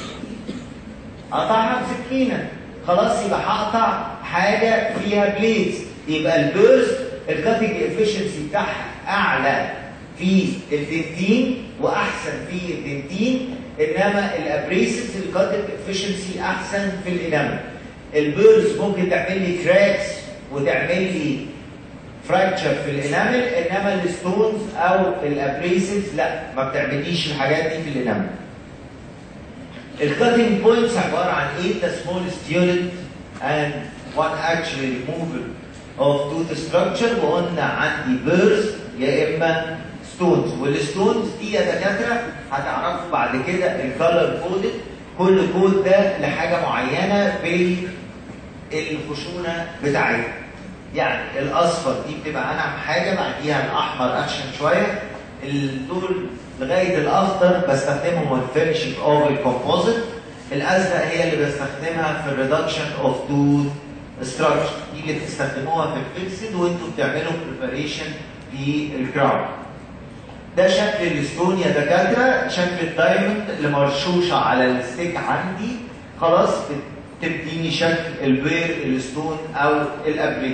اقطعها بسكينه خلاص يبقى هقطع حاجه فيها بليدز يبقى البيرز الكاتنج افشنسي بتاعها اعلى في الدنتين واحسن في الدنتين انما الابريسز الكاتنج افشنسي احسن في الانامل البيرز ممكن تعمل لي كراكس وتعمل لي فراكتشر في الانامل انما الستونز او الابريسز لا ما بتعمليش الحاجات دي في الانامل الكاتنج بوينتس عباره عن ايه the smallest unit and one actually removal of tooth structure وقلنا عندي بيرز يا اما ستونز والستونز دي يا دكاتره هتعرفوا بعد كده الكالر كودد كل كود ده لحاجه معينه بالخشونه بتاعتها يعني الاصفر دي بتبقى انعم حاجه بعديها الاحمر اخشن شويه دول لغايه الاخضر بستخدمهم في الفينشنج اوف الكومبوزيت الازرق هي اللي بستخدمها في الريدكشن اوف توث ستراكشر دي اللي بتستخدموها في الفيكسد وانتوا بتعملوا بريباريشن في الكراون ده شكل الستون يا دكاتره شكل الدايموند اللي مرشوشه على الستيك عندي خلاص بتديني شكل البير الستون او الابريس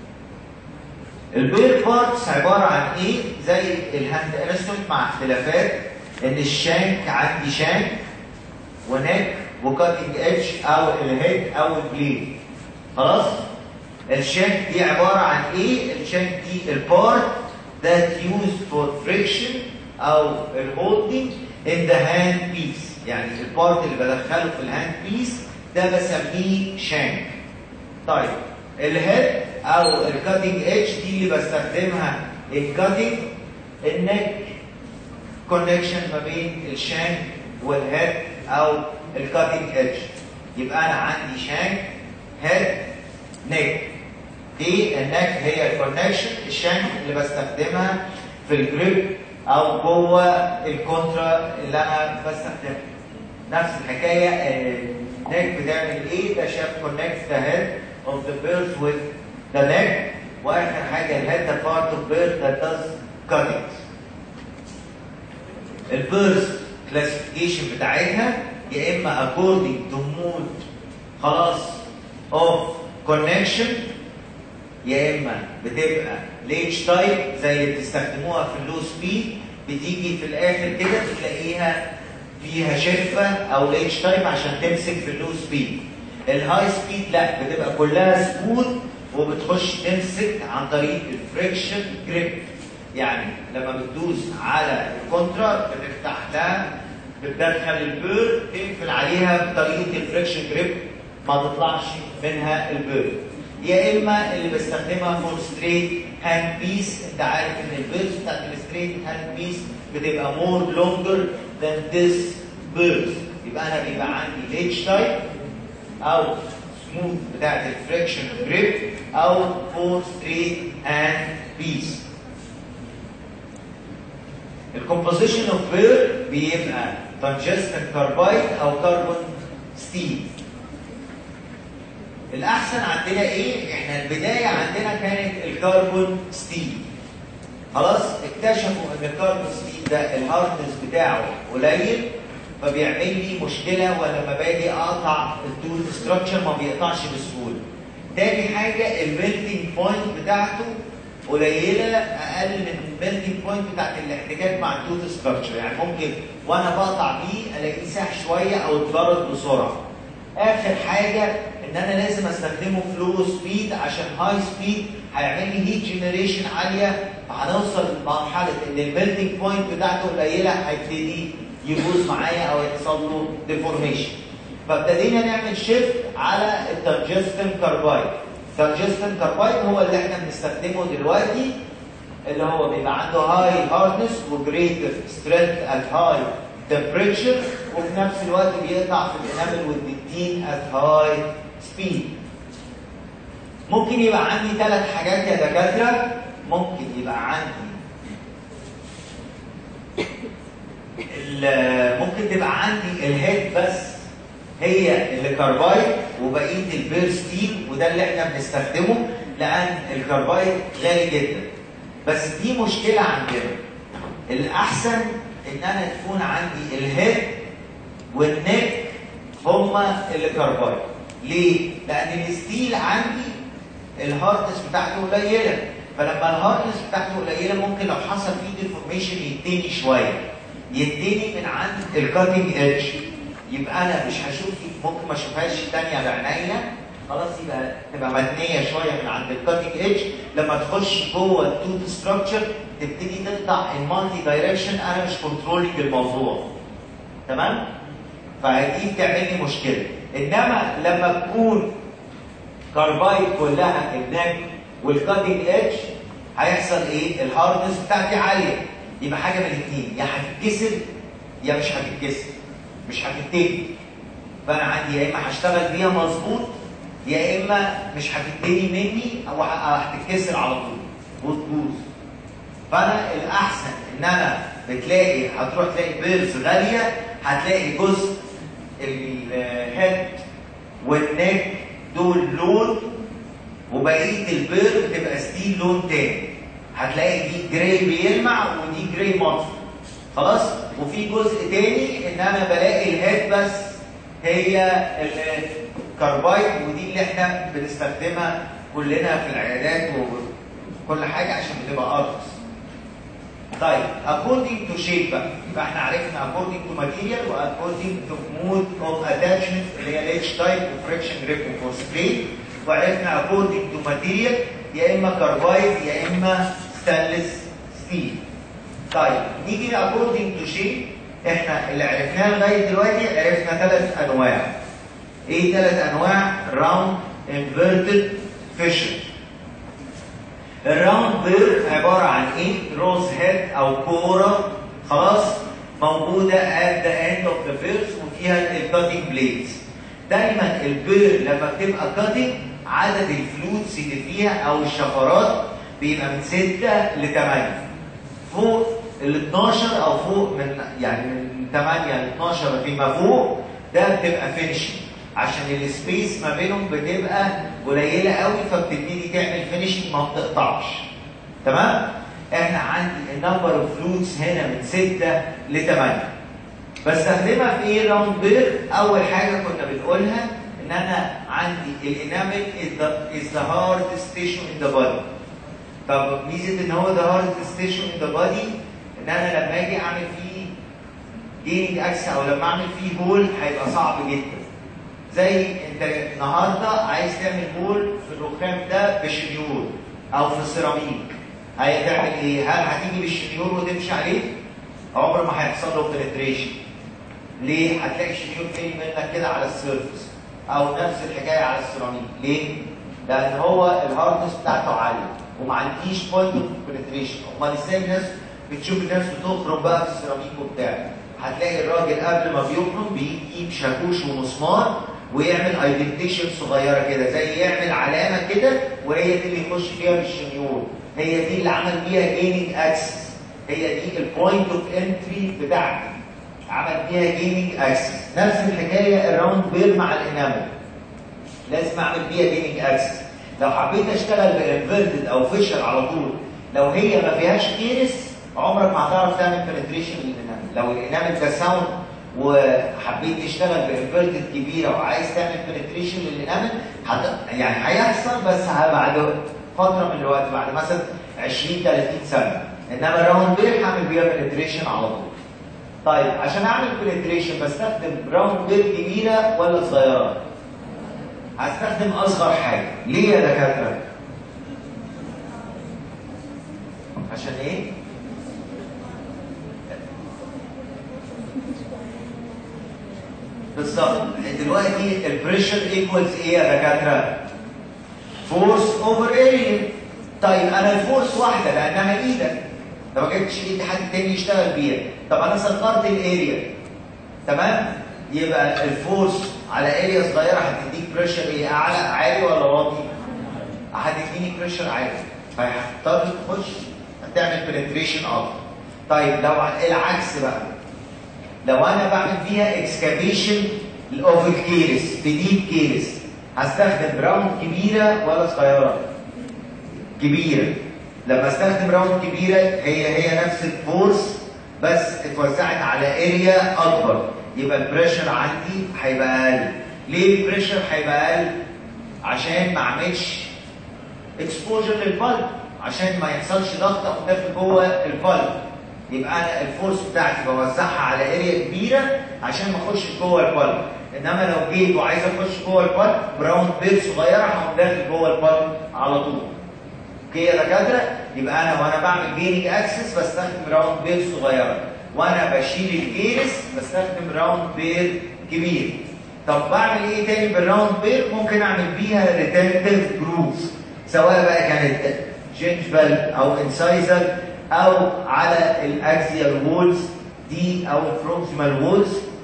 البير بارتس عباره عن ايه زي الهاند انسترومنت مع اختلافات ان الشانك عندي شانك ونك وكاتنج ايدج او الهيد او البليد خلاص الشانك دي عباره عن ايه الشانك دي البارت that used for friction او الهولدنج in the hand piece يعني البارت اللي بدخله في الهاند بيس ده بسميه شانك طيب الهيد او الكاتنج ايدج دي اللي بستخدمها الكاتنج النك كونكشن ما بين الشانك والهيد او الكاتنج ايدج يبقى انا عندي شانك هيد نك دي النك هي الكونكشن الشانك اللي بستخدمها في الجريب او جوه الكونترا اللي انا بستخدمها نفس الحكايه النك بتعمل ايه ده شاف كونكت ذا هيد of the bird with the neck واخر حاجه الهيد the part of bird that does cutting البيرث كلاسيفيكيشن بتاعتها يا اما according to mood خلاص of connection يا اما بتبقى ليتش تايب زي اللي بتستخدموها في اللو سبيد بتيجي في الاخر كده بتلاقيها فيها شفه او ليتش تايب عشان تمسك في اللو سبيد الهاي سبيد لا بتبقى كلها سموث وبتخش تمسك عن طريق الفريكشن جريب يعني لما بتدوس على الكونترا بتفتح لها بتدخل البير تقفل عليها بطريقه الفريكشن جريب ما تطلعش منها البير يا اما اللي بستخدمها فور ستريت هاند بيس انت عارف ان البيرز بتاعت الستريت هاند بيس بتبقى مور لونجر ذان ذس بيرز يبقى انا بيبقى عندي ليتش تايب او سموث بتاعت الفريكشن جريب او فور ستريت هاند بيس الكومبوزيشن اوف بير بيبقى تنجستن كاربايد او كربون ستيل الاحسن عندنا ايه احنا البدايه عندنا كانت الكربون ستيل خلاص اكتشفوا ان الكربون ستيل ده الهاردنس بتاعه قليل فبيعمل لي مشكله ولما باجي اقطع التوث ستراكشر ما بيقطعش بسهوله تاني حاجه الميلتنج بوينت بتاعته قليله اقل من الميلتنج بوينت بتاعت الاحتكاك مع التوث ستراكشر يعني ممكن وانا بقطع بيه الاقيه ساح شويه او اتبرد بسرعه اخر حاجه ان انا لازم استخدمه في لو سبيد عشان هاي سبيد هيعمل لي هيت جنريشن عاليه فهنوصل لمرحله ان الميلتنج بوينت بتاعته قليله هيبتدي يبوظ معايا او يحصل له ديفورميشن فابتدينا نعمل شيفت على التنجستن كاربايد التنجستن كاربايد هو اللي احنا بنستخدمه دلوقتي اللي هو بيبقى عنده هاي هاردنس وجريتر سترينث ات هاي تمبريتشر وفي نفس الوقت بيقطع في الانامل والدنتين ات هاي سبيد ممكن يبقى عندي ثلاث حاجات يا دكاتره ممكن يبقى عندي ممكن تبقى عندي الهيد بس هي اللي كاربايد وبقيه البير ستيل وده اللي احنا بنستخدمه لان الكاربايد غالي جدا بس دي مشكله عندنا الاحسن ان انا تكون عندي الهيد والنك هما اللي كاربايد ليه؟ لان الستيل عندي الهاردنس بتاعته قليله فلما الهاردنس بتاعته قليله ممكن لو حصل فيه ديفورميشن يتني شويه يديني من عند الكاتنج ايدج يبقى انا مش هشوف ممكن ما اشوفهاش تانية بعينيا خلاص يبقى تبقى متنيه شويه من عند الكاتنج ايدج لما تخش جوه التوث ستراكشر تبتدي تقطع المالتي دايركشن انا مش كنترولينج الموضوع تمام؟ فدي بتعمل لي مشكله انما لما تكون كاربايد كلها النك والكاتنج ايدج هيحصل ايه؟ الهاردنس بتاعتي عاليه يبقى حاجه من الاثنين يا هتتكسر يا مش هتتكسر مش هتبتدي فانا عندي يا اما هشتغل بيها مظبوط يا اما مش هتتبني مني او هتتكسر على طول وتبوظ فانا الاحسن ان انا بتلاقي هتروح تلاقي بيرز غاليه هتلاقي جزء الهيد والنك دول لون وبقيه البير بتبقى ستيل لون تاني هتلاقي دي جراي بيلمع ودي جراي مطفي خلاص وفي جزء تاني ان انا بلاقي الهيد بس هي الكربايد ودي اللي احنا بنستخدمها كلنا في العيادات وكل حاجه عشان بتبقى ارخص طيب according to shape بقى يبقى احنا عرفنا according to material و according to mode of attachment اللي هي H type و friction grip و force plate وعرفنا according to material يا اما كربايد يا اما ستانلس ستيل طيب نيجي according to shape احنا اللي عرفناه لغايه دلوقتي عرفنا ثلاث انواع ايه ثلاث انواع راوند انفيرتد فيشر الراوند بير عباره عن ايه روز هيد او كوره خلاص موجوده at the end of the bears وفيها الكاتنج بليدز دايما البير لما بتبقى كاتنج عدد الفلوتس اللي فيها او الشفرات بيبقى من 6 ل 8 فوق ال 12 او فوق من يعني من 8 ل 12 فيما فوق ده بتبقى فينشنج عشان السبيس ما بينهم بتبقى قليله قوي فبتبتدي تعمل فينشنج ما بتقطعش تمام احنا عندي النمبر اوف فلوتس هنا من 6 ل 8 بستخدمها في ايه راوند بير اول حاجه كنا بنقولها ان انا عندي الانامل از ذا هاردست تيشو ان ذا بادي طب ميزه ان هو ذا هاردست تيشو ان ذا بادي ان انا لما اجي اعمل فيه جيننج اكس او لما اعمل فيه هول هيبقى صعب جدا زي انت النهارده عايز تعمل هول في الرخام ده بشنيور او في السيراميك هتعمل ايه؟ هل هتيجي بالشنيور وتمشي عليه؟ عمر ما هيحصل له بنتريشن ليه؟ هتلاقي الشنيور جاي منك كده على السيرفس او نفس الحكايه على السيراميك ليه؟ لان هو الهاردنس بتاعته عاليه وما عنديش بوينت اوف بنتريشن امال ازاي الناس بتشوف الناس بتخرم بقى في السيراميك وبتاع هتلاقي الراجل قبل ما بيخرم بيجيب شاكوش ومسمار ويعمل ايدنتيشن صغيره كده زي يعمل علامه كده وهي دي اللي يخش فيها بالشنيور هي دي اللي عمل بيها جيننج اكسس هي دي البوينت اوف انتري بتاعتي عمل بيها جيننج اكسس نفس الحكايه الراوند بير مع الانامل لازم اعمل بيها جيننج اكسس لو حبيت اشتغل بانفيرتد او فيشر على طول لو هي ما فيهاش كيرس عمرك ما هتعرف تعمل بنتريشن للانامل لو الانامل ده ساوند وحبيت تشتغل بانفيرتد كبيره وعايز تعمل بنتريشن للانامل حت... يعني هيحصل بس بعد فتره من الوقت بعد مثلا 20 30 سنه انما الراوند بير هعمل بيها بنتريشن على طول طيب عشان اعمل بنتريشن بستخدم راوند بير كبيره ولا صغيره؟ هستخدم اصغر حاجه ليه يا دكاتره؟ عشان ايه؟ بالظبط دلوقتي البريشر ايكوالز ايه يا دكاتره؟ فورس اوفر اريا طيب انا الفورس واحده لانها ايدك طب ما جبتش ايد حد تاني يشتغل بيها طب انا صغرت الاريا تمام؟ يبقى الفورس على اريا صغيره هتديك بريشر ايه؟ اعلى عالي ولا واطي؟ هتديني بريشر عالي فهتضطر تخش تعمل بنتريشن اكتر طيب لو العكس بقى لو انا بعمل فيها اكسكافيشن اوف الكيرس في ديب كيرس هستخدم راوند كبيره ولا صغيره؟ كبيره لما استخدم راوند كبيره هي هي نفس الفورس بس اتوزعت على اريا اكبر يبقى البريشر عندي هيبقى اقل ليه البريشر هيبقى اقل؟ عشان ما اعملش اكسبوجر للبلب عشان ما يحصلش ضغط او دافع جوه البلب يبقى انا الفورس بتاعتي بوزعها على اريا كبيره عشان ما اخش جوه البلب انما لو جيت وعايز اخش جوه البلب براوند بير صغيره هقوم داخل جوه البلب على طول اوكي يا دكاتره يبقى انا وانا بعمل جيننج اكسس بستخدم راوند بير صغيره وانا بشيل الجيرس بستخدم راوند بير كبير طب بعمل ايه تاني بالراوند بير ممكن اعمل بيها ريتنتيف جروفز سواء بقى كانت جينجفال او انسايزر او على الاكسيال وولز دي او البروكسيمال وولز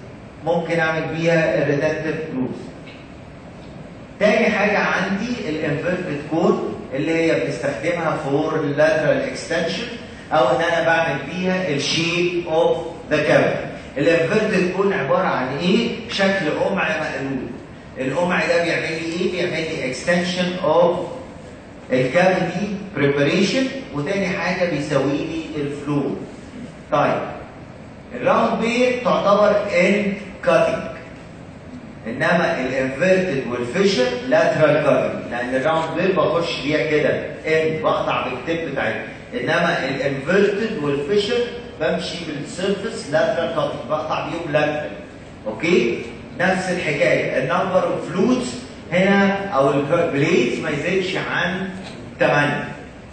ممكن اعمل بيها الريتنتيف كلوز تاني حاجة عندي الانفيرتد كود اللي هي بنستخدمها فور اللاترال اكستنشن او ان انا بعمل بيها الشيب اوف ذا كابل الانفيرتد كود عبارة عن ايه؟ شكل قمع مقلوب القمع ده بيعمل لي ايه؟ بيعمل لي اكستنشن اوف الكافيتي بريباريشن وتاني حاجة بيساوي لي الفلو طيب الراوند بير تعتبر اند كاتنج انما الانفيرتد والفيشر لاترال كاتنج لان الراوند بير بخش بيها كده اند بقطع بالتip بتاعتها انما الانفيرتد والفيشر بمشي بالسيرفس لاترال كاتنج بقطع بيهم لاترال اوكي نفس الحكايه النمبر اوف فلوتس هنا او البليدز ما يزيدش عن 8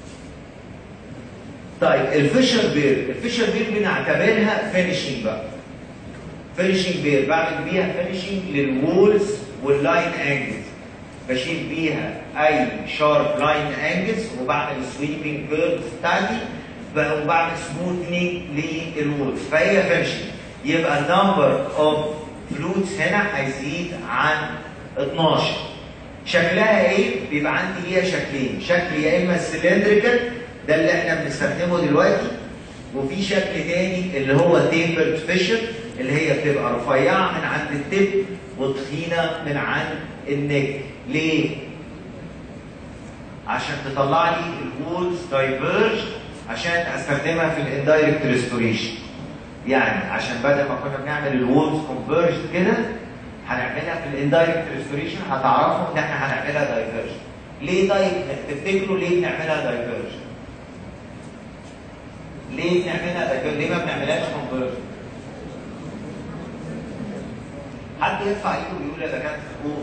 طيب الفيشر بير الفيشر بير بنعتبرها فينيشنج بقى فينيشنج بير بعمل بيها فينيشنج للوولز واللاين انجلز بشيل بيها اي شارب لاين انجلز وبعمل سويبنج كيرفز بتاعتي وبعمل سموثنينج للوولز فهي فينيشنج يبقى النمبر اوف فلوتس هنا هيزيد عن 12 شكلها ايه؟ بيبقى عندي ليها شكلين، شكل يا اما السلندريكال ده اللي احنا بنستخدمه دلوقتي وفي شكل تاني اللي هو تيبرد فيشر اللي هي بتبقى رفيعه من عند التب وتخينه من عند النك، ليه؟ عشان تطلع لي الوولز دايفيرج عشان استخدمها في الاندايركت ريستوريشن. يعني عشان بدل ما كنا بنعمل الوولز كونفيرج كده هنعملها في الاندايركت ريستوريشن هتعرفوا ان احنا هنعملها دايفيرجن. ليه طيب تفتكروا ليه بنعملها دايفيرجن؟ ليه بنعملها دايفيرجن؟ ليه ما بنعملهاش كونفيرجن؟ حد يرفع ايده ويقول يا دكاتره قول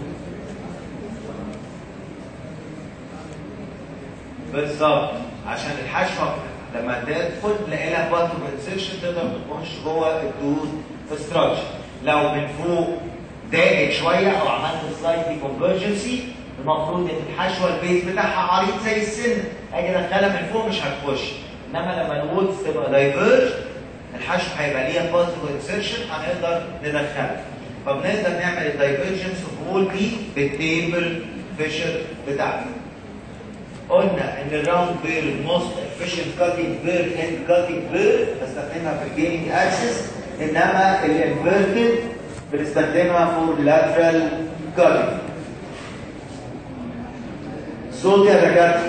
بالظبط عشان الحشوه لما تدخل تلاقي لها بارت اوف انسيرشن تقدر تخش جوه التوث ستراكشر لو من فوق ضاقت شويه او عملت سلايدلي كونفرجنسي المفروض ان الحشوه البيز بتاعها عريض زي السن اجي ادخلها من فوق مش هتخش انما لما الوودز تبقى دايفيرج الحشوه هيبقى ليها بارت اوف انسيرشن هنقدر ندخلها فبنقدر نعمل الدايفرجنس وول دي بالتيبل فيشر بتاعتنا قلنا ان الراوند بير الموست efficient كاتنج بير اند كاتنج بير بستخدمها في الجيمنج اكسس انما الانفيرتد بنستخدمها فور لاترال كاتنج صوت يا دكاتره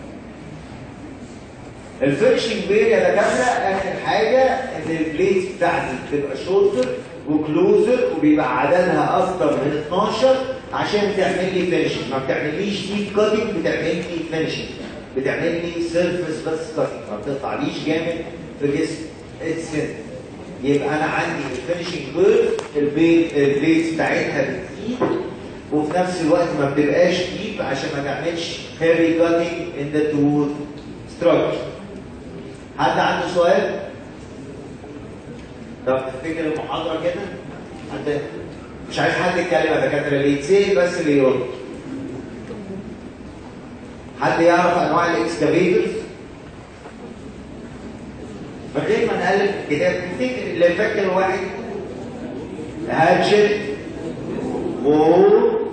الفيرشنج بير يا دكاتره اخر حاجه ان البليتس بتاعتي بتبقى شورتر وكلوزر وبيبقى عددها اكتر من 12 عشان تعمل لي فينشنج ما بتعمليش ديب كاتنج بتعمل لي فينشنج بتعمل لي سيرفيس بس كاتنج ما بتقطعليش جامد في جسم السن يبقى انا عندي الفينشنج بير البيت البيت بتاعتها بتزيد وفي نفس الوقت ما بتبقاش ديب عشان ما تعملش هيفي كاتنج ان ذا توث ستراكشر حد عنده سؤال؟ طب تفتكر المحاضرة كده؟ حد مش عايز حد يتكلم يا دكاترة اللي يتسأل بس اللي يرد. حد يعرف أنواع الإكسكافيتورز؟ من غير ما نألف الكتاب تفتكر اللي فاكر واحد هاتشت و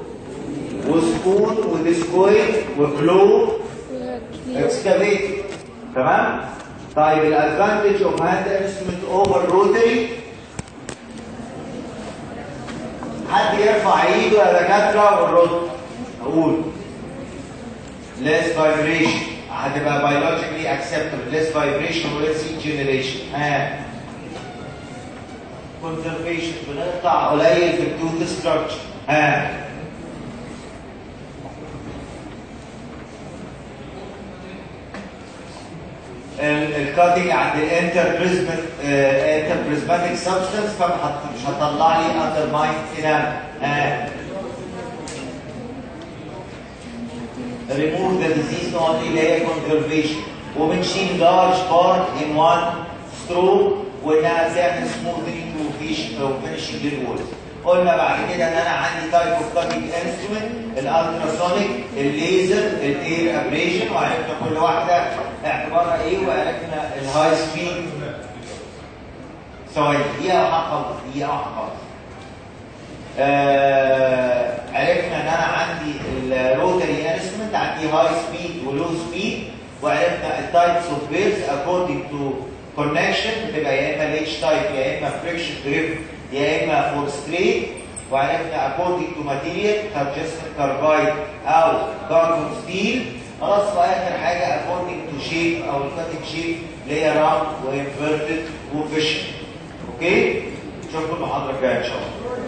وسبون وديسكويت وكلو اكسكافيتور تمام؟ طيب الادفانتج اوف هاند انسترومنت اوفر روتري حد يرفع ايده يا دكاتره والرد اقول less vibration هتبقى biologically acceptable less vibration و less generation ها conservation بنقطع قليل في التوث ستراكشر ها الكاتنج عند الانتر بريزماتيك انتر بريزماتيك سبستانس فمش هتطلع لي اندر ماين انام remove the disease not اللي هي conservation وبنشيل large part in one stroke وانها تعمل smoothing وفينشنج للوولز قلنا بعد كده ان انا عندي تايب اوف كاتنج انسترومنت الالتراسونيك الليزر الاير ابريشن وعرفنا كل واحده اعتبارها ايه وعرفنا الهاي سبيد ثواني دقيقه وهخلص دقيقه وهخلص آه عرفنا ان انا عندي الروتري انسترومنت عندي هاي سبيد ولو سبيد وعرفنا التايبس اوف بيرز اكوردنج تو كونكشن بتبقى يا اما ليتش تايب يا اما فريكشن دريف يا اما فور ستريت وعرفنا اكوردنج تو ماتيريال ترجستن كاربايد او كاربون ستيل خلاص واخر حاجه اكوردنج تو شيب او الكاتنج شيب اللي هي راوند وانفيرتد وفيشن اوكي نشوفكم المحاضره الجايه ان شاء الله